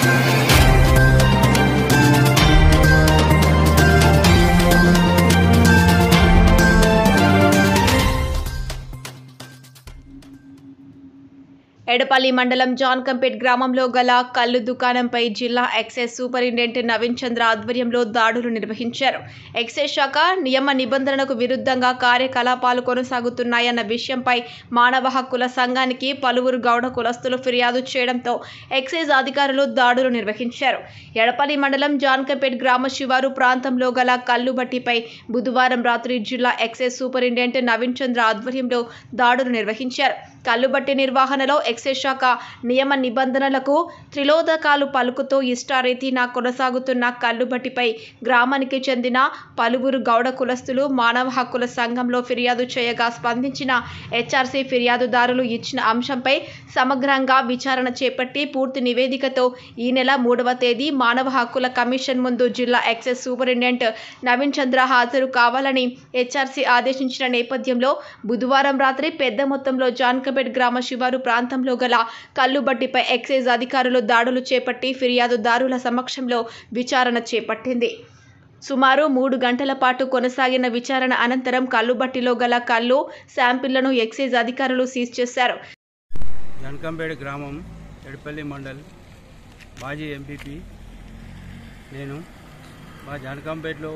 ఎడపల్లి మండలం జాన్కంపేట్ గ్రామంలో గల కల్లు దుకాణంపై జిల్లా ఎక్సైజ్ సూపరింటెండెంట్ నవీన్ చంద్ర ఆధ్వర్యంలో దాడులు నిర్వహించారు ఎక్సైజ్ శాఖ నియమ నిబంధనలకు విరుద్ధంగా కార్యకలాపాలు కొనసాగుతున్నాయన్న విషయంపై మానవ హక్కుల సంఘానికి పలువురు గౌడ కులస్తులు ఫిర్యాదు చేయడంతో ఎక్సైజ్ అధికారులు దాడులు నిర్వహించారు ఎడపల్లి మండలం జాన్కంపేట్ గ్రామ శివారు ప్రాంతంలో గల కల్లుబట్టిపై బుధవారం రాత్రి జిల్లా ఎక్సైజ్ సూపరింటెండెంట్ నవీన్ చంద్ర ఆధ్వర్యంలో దాడులు నిర్వహించారు కల్లుబట్టి నిర్వహణలో ఎక్సైజ్ శాఖ నియమ నిబంధనలకు త్రిలోదకాలు పలుకుతూ ఇష్టారీతిన కొనసాగుతున్న కల్లుబట్టిపై గ్రామానికి చెందిన పలువురు గౌడ కులస్తులు మానవ హక్కుల సంఘంలో ఫిర్యాదు చేయగా స్పందించిన హెచ్ఆర్సీ ఫిర్యాదుదారులు ఇచ్చిన అంశంపై సమగ్రంగా విచారణ చేపట్టి పూర్తి నివేదికతో ఈ నెల మూడవ తేదీ మానవ హక్కుల కమిషన్ ముందు జిల్లా ఎక్సైజ్ సూపరింటెండెంట్ నవీన్ చంద్ర హాజరు కావాలని హెచ్ఆర్సీ ఆదేశించిన నేపథ్యంలో బుధవారం రాత్రి పెద్ద మొత్తంలో జాన్కపేట్ గ్రామ శివారు ప్రాంతంలో గల కల్లుబట్టిపై ఎక్సైజ్ అధికారులు దాడులు చేపట్టి ఫిర్యాదుదారుల సమక్షంలో విచారణ చేపట్టింది సుమారు మూడు గంటల పాటు కొనసాగిన విచారణ అనంతరం కల్లుబట్టిలో గల కల్లు శాంపిళ్లను ఎక్సైజ్ అధికారులు సీజ్ చేశారు జనకంపేట గ్రామం ఎడపల్లి మండల్ మాజీ ఎంపీపీ నేను మా జనకంపేటలో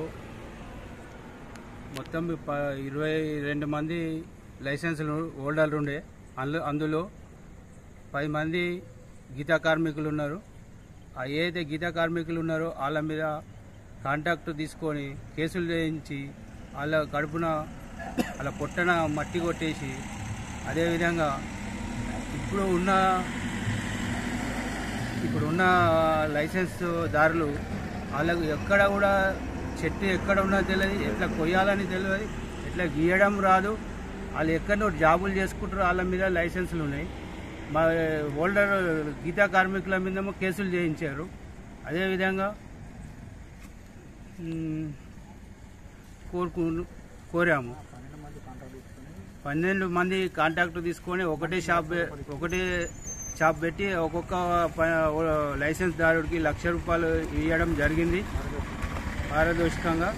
మొత్తం ప ఇరవై రెండు మంది లైసెన్సులు హోల్డర్లు ఉండే అందులో అందులో పది మంది గీతా కార్మికులు ఉన్నారు ఆ ఏదైతే గీతా కార్మికులు ఉన్నారో వాళ్ళ మీద కాంటాక్ట్ తీసుకొని కేసులు చేయించి వాళ్ళ కడుపున వాళ్ళ పొట్టన మట్టి కొట్టేసి అదేవిధంగా ఇప్పుడు ఉన్న ఇప్పుడు ఉన్న లైసెన్స్ దారులు వాళ్ళకు ఎక్కడ కూడా చెట్టు ఎక్కడ ఉన్నదో తెలియదు ఎట్లా కొయ్యాలని తెలియదు ఎట్లా గీయడం రాదు వాళ్ళు ఎక్కడో జాబులు చేసుకుంటారు వాళ్ళ మీద లైసెన్సులు ఉన్నాయి మా ఓల్డర్ గీతా కార్మికుల మీదేమో కేసులు చేయించారు అదేవిధంగా మ్, కోరుకు కోరాము పన్నెండు మంది కాంటాక్ట్ తీసుకొని ఒకటే షాప్ పె- ఒకటే షాప్ పెట్టి ఒక్కొక్క ప- లైసెన్స్ దారుడికి లక్ష రూపాయలు ఇవ్వడం జరిగింది పారదర్శకంగా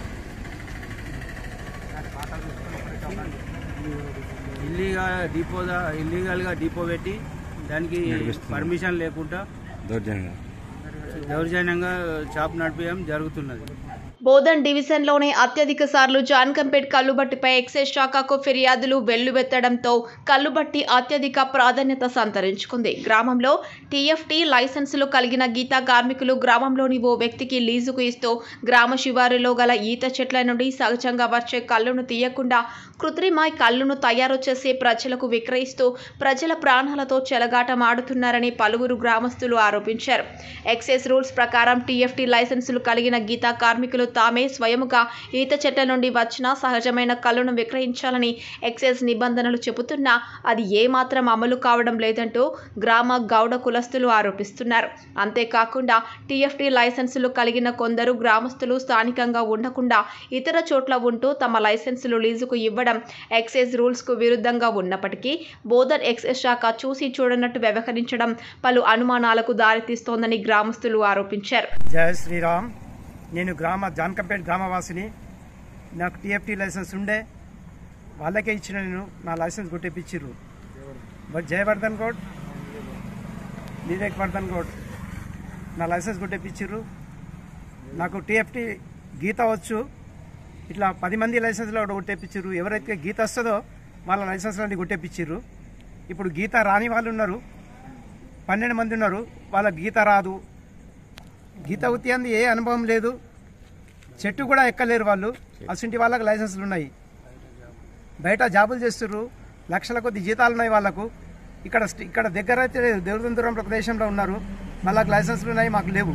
ఇల్లీగా డిపో దా- ఇల్లీగల్గా డిపో పెట్టి దానికి పర్మిషన్ లేకుండా దౌర్జన్యంగా దౌర్జన్యంగా షాప్ నడిపించడం జరుగుతున్నది బోధన్ డివిజన్లోనే అత్యధిక సార్లు జాన్కంపేట్ కల్లుబట్టిపై ఎక్సైజ్ శాఖకు ఫిర్యాదులు వెల్లువెత్తడంతో కల్లుబట్టి అత్యధిక ప్రాధాన్యత సంతరించుకుంది గ్రామంలో టీఎఫ్టీ లైసెన్సులు కలిగిన గీతా కార్మికులు గ్రామంలోని ఓ వ్యక్తికి లీజుకు ఇస్తూ గ్రామ శివారులో గల ఈత చెట్ల నుండి సహజంగా వచ్చే కళ్ళును తీయకుండా కృత్రిమ కళ్ళును తయారు చేసి ప్రజలకు విక్రయిస్తూ ప్రజల ప్రాణాలతో చెలగాటమాడుతున్నారని పలువురు గ్రామస్తులు ఆరోపించారు ఎక్సైజ్ రూల్స్ ప్రకారం టీఎఫ్టీ లైసెన్సులు కలిగిన గీతా కార్మికులు తామే స్వయముగా ఈత చెట్ల నుండి వచ్చిన సహజమైన కళ్ళును విక్రయించాలని ఎక్సైజ్ నిబంధనలు చెబుతున్నా అది ఏమాత్రం అమలు కావడం లేదంటూ గ్రామ గౌడ కులస్తులు ఆరోపిస్తున్నారు అంతేకాకుండా టీఎఫ్టీ లైసెన్సులు కలిగిన కొందరు గ్రామస్తులు స్థానికంగా ఉండకుండా ఇతర చోట్ల ఉంటూ తమ లైసెన్సులు లీజుకు ఇవ్వడం ఎక్సైజ్ రూల్స్కు విరుద్ధంగా ఉన్నప్పటికీ బోధన్ ఎక్సైజ్ శాఖ చూసి చూడనట్టు వ్యవహరించడం పలు అనుమానాలకు దారితీస్తోందని గ్రామస్తులు ఆరోపించారు జయ శ్రీరామ్ నేను గ్రామ జాన్కంపేట్ గ్రామవాసిని నాకు టీఎఫ్టీ లైసెన్స్ ఉండే వాళ్ళకే ఇచ్చిన నేను నా లైసెన్స్ కొట్టేపించిర్రు బట్ జయవర్ధన్ గౌడ్ వివేక్ వర్ధన్ గౌడ్ నా లైసెన్స్ కొట్టేపించిర్రు నాకు టీఎఫ్టీ గీత వచ్చు ఇట్లా పది మంది లైసెన్స్లో ఒకటి కొట్టేపించిర్రు ఎవరైతే గీత వస్తుందో వాళ్ళ లైసెన్స్లన్నీ కొట్టేపించిర్రు ఇప్పుడు గీత రాని వాళ్ళు ఉన్నారు పన్నెండు మంది ఉన్నారు వాళ్ళ గీత రాదు గీత ఉత్తి అంది ఏ అనుభవం లేదు చెట్టు కూడా ఎక్కలేరు వాళ్ళు అసంటి వాళ్ళకి లైసెన్సులు ఉన్నాయి బయట జాబులు చేస్తుర్రు లక్షల కొద్ది జీతాలు ఉన్నాయి వాళ్ళకు ఇక్కడ స్టి- ఇక్కడ దగ్గర అయితే లేదు దూరం దూరం ప్రదేశంలో ఉన్నారు వాళ్ళకి లైసెన్సులు ఉన్నాయి మాకు లేవు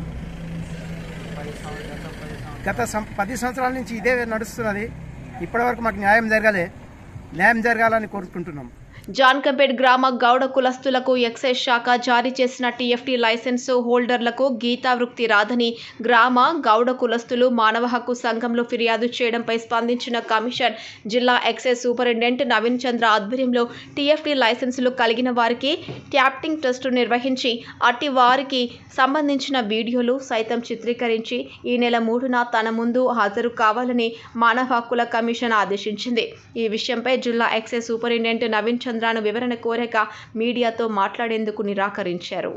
గత సం- పది సంవత్సరాల నుంచి ఇదే నడుస్తున్నది ఇప్పటివరకు మాకు న్యాయం జరగలే న్యాయం జరగాలని కోరుకుంటున్నాం జాన్కంపేట్ గ్రామ గౌడ కులస్తులకు ఎక్సైజ్ శాఖ జారీ చేసిన టీఎఫ్టీ లైసెన్సు హోల్డర్లకు గీతా వృత్తి రాదని గ్రామ గౌడ కులస్తులు మానవ హక్కు సంఘంలో ఫిర్యాదు చేయడంపై స్పందించిన కమిషన్ జిల్లా ఎక్సైజ్ సూపరింటెండెంట్ నవీన్ చంద్ర ఆధ్వర్యంలో టీఎఫ్టీ లైసెన్సులు కలిగిన వారికి ట్యాప్టింగ్ టెస్టు నిర్వహించి అట్టి వారికి సంబంధించిన వీడియోలు సైతం చిత్రీకరించి ఈ నెల మూడున తన ముందు హాజరు కావాలని మానవ హక్కుల కమిషన్ ఆదేశించింది ఈ విషయంపై జిల్లా ఎక్సైజ్ సూపరింటెండెంట్ నవీన్ చంద్రను వివరణ కోరక మీడియాతో మాట్లాడేందుకు నిరాకరించారు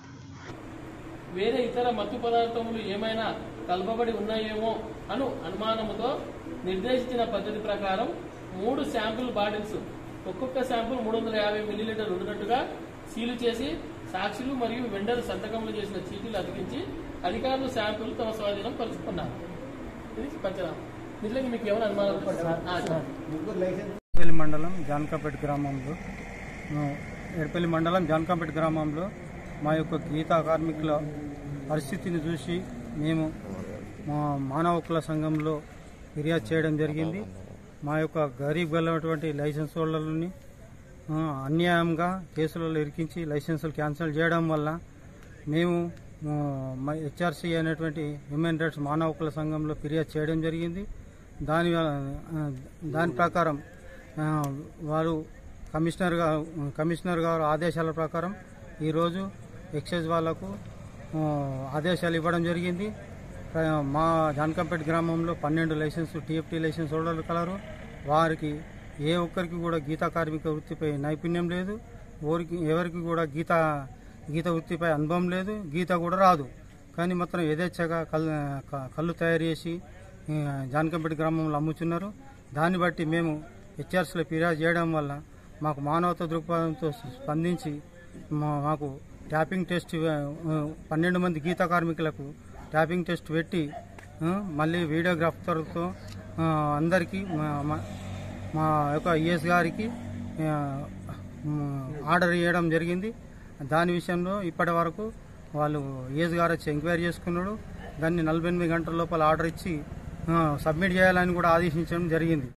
వేరే ఇతర మత్తు పదార్థములు ఏమైనా కలపబడి ఉన్నాయేమో అను అనుమానముతో నిర్దేశించిన పద్ధతి ప్రకారం మూడు శాంపుల్ బాటిల్స్ ఒక్కొక్క శాంపుల్ మూడు వందల యాభై మిల్లీలీటర్ ఉన్నట్టుగా సీలు చేసి సాక్షులు మరియు వెండర్ సంతకములు చేసిన చీటీలు అతికించి అధికారులు శాంపుల్ తమ స్వాధీనం పరుచుకున్నారు ఇది పంచనామా దీంట్లో మీకు ఏమైనా అనుమానాలు పడ్డారా? ఆ, చెప్పండి. ఎడపల్లి మండలం జాన్కాపేట గ్రామంలో ఆ, ఎడపల్లి మండలం జాన్కాపేట గ్రామంలో మా యొక్క గీతా కార్మికుల పరిస్థితిని చూసి మేము మా మానవ హక్కుల సంఘంలో ఫిర్యాదు చేయడం జరిగింది మా యొక్క గరీబ్ గలటువంటి లైసెన్స్ హోల్డర్లని ఆ, అన్యాయంగా కేసులలో ఇరికించి లైసెన్సులు క్యాన్సిల్ చేయడం వల్ల మేము హెచ్ఆర్సీ అనేటువంటి హ్యూమన్ రైట్స్ మానవ హక్కుల సంఘంలో ఫిర్యాదు చేయడం జరిగింది దాని ఆ, దాని ప్రకారం ఆ, వారు కమిషనర్ గారు కమిషనర్ గారు ఆదేశాల ప్రకారం ఈరోజు ఎక్సైజ్ వాళ్లకు ఆ, ఆదేశాలు ఇవ్వడం జరిగింది ఆ, మా జాన్కంపేట గ్రామంలో పన్నెండు లైసెన్స్ టీఎఫ్టీ లైసెన్స్ హోల్డర్లు కలరు వారికి ఏ ఒక్కరికి కూడా గీతా కార్మిక వృత్తిపై నైపుణ్యం లేదు ఎవరికి ఎవరికి కూడా గీత గీత వృత్తిపై అనుభవం లేదు గీత కూడా రాదు కానీ మాత్రం యథేచ్ఛగా కళ్ళు క- కళ్ళు తయారు చేసి ఆ, జానకంపేట గ్రామంలో అమ్ముతున్నారు దాన్ని బట్టి మేము హెచ్ఆర్సీలో ఫిర్యాదు చేయడం వల్ల మాకు మానవతా దృక్పథంతో స్పందించి మా- మాకు ట్యాపింగ్ టెస్ట్ ఆ, పన్నెండు మంది గీత కార్మికులకు ట్యాపింగ్ టెస్ట్ పెట్టి ఆ, మళ్ళీ వీడియోగ్రాఫర్తో ఆ, అందరికీ మా- మా- మా యొక్క ఈఎస్ గారికి ఆ, మ్, ఆర్డర్ ఇవ్వడం జరిగింది దాని విషయంలో ఇప్పటి వరకు వాళ్ళు ఈఎస్ గారు వచ్చి ఎంక్వైరీ చేసుకున్నాడు దాన్ని నలభై ఎనిమిది గంటల లోపల ఆర్డర్ ఇచ్చి ఆ, సబ్మిట్ చేయాలని కూడా ఆదేశించడం జరిగింది